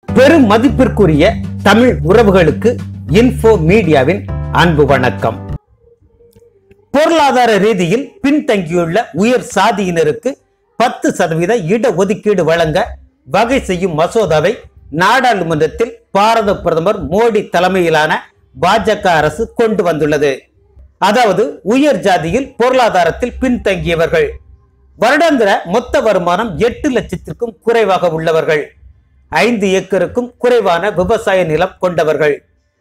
பெரும் மதிப்பிற்குரிய தமிழ் உறவுகளுக்கு இன்ஃபோ மீடியாவின் அன்பு வணக்கம் பொருளாதார ரீதியில் பின்தங்கியுள்ள உயர் சாதியினருக்கு பத்து சதவீத இட ஒதுக்கீடு வழங்க வகை செய்யும் மசோதாவை நாடாளுமன்றத்தில் பாரத பிரதமர் மோடி தலைமையிலான பாஜக அரசு கொண்டு வந்துள்ளது அதாவது உயர் ஜாதியில் பொருளாதாரத்தில் பின்தங்கியவர்கள் வருடாந்திர மொத்த வருமானம் எட்டு லட்சத்திற்கும் குறைவாக உள்ளவர்கள் ஐந்து ஏக்கருக்கும் குறைவான விவசாய நிலம் கொண்டவர்கள்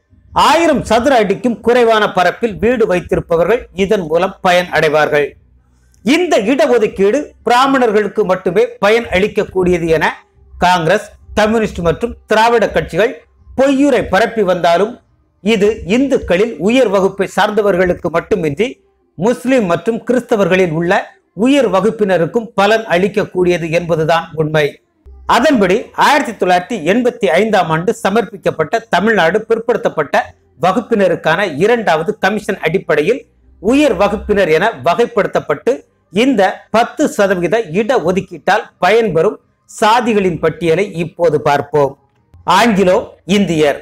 ஆயிரம் சதுர அடிக்கும் குறைவான பரப்பில் வீடு வைத்திருப்பவர்கள் இதன் மூலம் பயன் அடைவார்கள் இந்த இடஒதுக்கீடு பிராமணர்களுக்கு மட்டுமே பயன் அளிக்கக்கூடியது என காங்கிரஸ் கம்யூனிஸ்ட் மற்றும் திராவிட கட்சிகள் பொய்யுரை பரப்பி வந்தாலும் இது இந்துக்களில் உயர் வகுப்பை சார்ந்தவர்களுக்கு மட்டுமின்றி முஸ்லிம் மற்றும் கிறிஸ்தவர்களில் உள்ள உயர் வகுப்பினருக்கும் பலன் அளிக்கக்கூடியது என்பதுதான் உண்மை அதன்படி ஆயிரத்தி தொள்ளாயிரத்தி எண்பத்தி ஐந்தாம் ஆண்டு சமர்ப்பிக்கப்பட்ட தமிழ்நாடு பிற்படுத்தப்பட்ட வகுப்பினருக்கான இரண்டாவது கமிஷன் அடிப்படையில் உயர் வகுப்பினர் என வகைப்படுத்தப்பட்டு இந்த பத்து சதவிகித இட ஒதுக்கீட்டால் பயன்பெறும் சாதிகளின் பட்டியலை இப்போது பார்ப்போம் ஆங்கிலோ இந்தியர்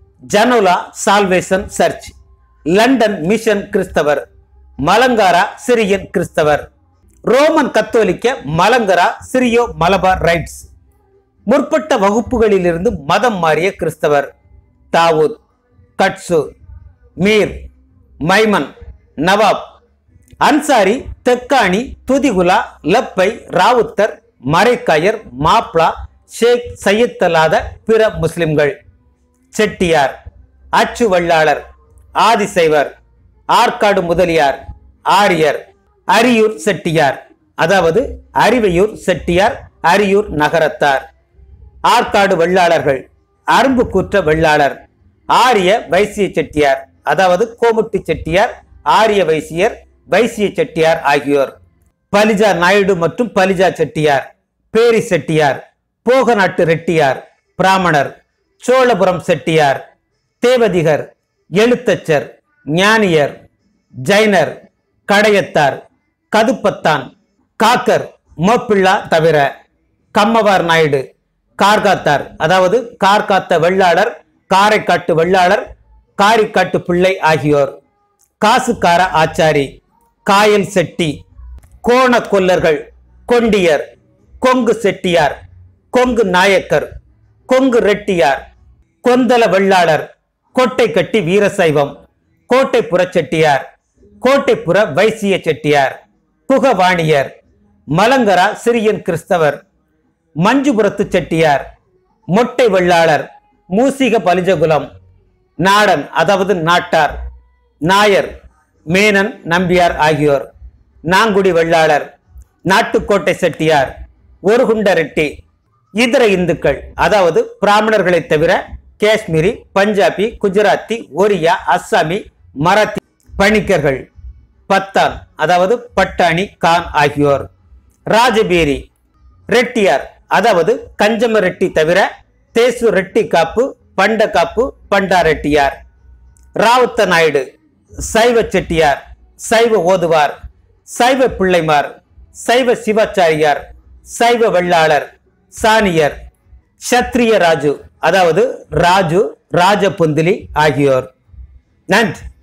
ஜனோலா சால்வேசன் சர்ச் லண்டன் மிஷன் கிறிஸ்தவர் மலங்காரா சிரியன் கிறிஸ்தவர் ரோமன் கத்தோலிக்க மலங்கரா சிரியோ மலபார் ரைட்ஸ் முற்பட்ட வகுப்புகளிலிருந்து மதம் மாறிய கிறிஸ்தவர் தாவூத் கட்சு மீர் மைமன் நவாப் அன்சாரி தெக்கானி துதிகுலா லப்பை ராவுத்தர் மரைக்காயர் மாப்ளா ஷேக் சையத் அல்லாத பிற முஸ்லிம்கள் செட்டியார் அச்சு வள்ளாளர் ஆதிசைவர் ஆற்காடு முதலியார் ஆரியர் அரியூர் செட்டியார் அதாவது அரிவையூர் செட்டியார் அரியூர் நகரத்தார் ஆற்காடு வெள்ளாளர்கள் அரும்பு கூற்ற வெள்ளாளர் ஆரிய வைசிய செட்டியார் அதாவது கோமுட்டி செட்டியார் ஆரிய வைசியர் வைசிய செட்டியார் ஆகியோர் பலிஜா நாயுடு மற்றும் பலிஜா செட்டியார் பேரி செட்டியார் போகநாட்டு ரெட்டியார் பிராமணர் சோழபுரம் செட்டியார் தேவதிகர் எழுத்தச்சர் ஞானியர் ஜைனர் கடையத்தார் கதுப்பத்தான் காக்கர் மோப்பிள்ளா தவிர கம்மவார் நாயுடு கார்காத்தார் அதாவது கார்காத்த வெள்ளாளர் காரைக்காட்டு வெள்ளாளர் காரிக்காட்டு பிள்ளை ஆகியோர் காசுக்கார ஆச்சாரி காயல் செட்டி கோண கொல்லர்கள் கொண்டியர் கொங்கு செட்டியார் கொங்கு நாயக்கர் கொங்கு ரெட்டியார் கொந்தல வெள்ளாளர் கோட்டை கட்டி வீரசைவம் கோட்டைப்புற செட்டியார் கோட்டைப்புற வைசிய செட்டியார் புகவாணியர் மலங்கரா சிரியன் கிறிஸ்தவர் மஞ்சுபுரத்து செட்டியார் மொட்டை வெள்ளாளர் மூசிக பலிஜகுலம் நாடன் அதாவது நாட்டார் நாயர் மேனன் நம்பியார் ஆகியோர் நாங்குடி வெள்ளாளர் நாட்டுக்கோட்டை செட்டியார் ஒருகுண்ட ரெட்டி இதர இந்துக்கள் அதாவது பிராமணர்களை தவிர காஷ்மீரி பஞ்சாபி குஜராத்தி ஒரியா அஸ்ஸாமி மராத்தி பணிக்கர்கள் பத்தான் அதாவது பட்டாணி கான் ஆகியோர் ராஜபீரி ரெட்டியார் அதாவது கஞ்சம ரெட்டி தவிர தேசு ரெட்டி காப்பு பண்ட காப்பு பண்டா ரெட்டியார் ராவுத்த நாயுடு சைவ செட்டியார் சைவ ஓதுவார் சைவ பிள்ளைமார் சைவ சிவாச்சாரியார் சைவ வெள்ளாளர் சாணியர் சத்திரிய ராஜு அதாவது ராஜு ராஜபுந்திலி ஆகியோர் நன்றி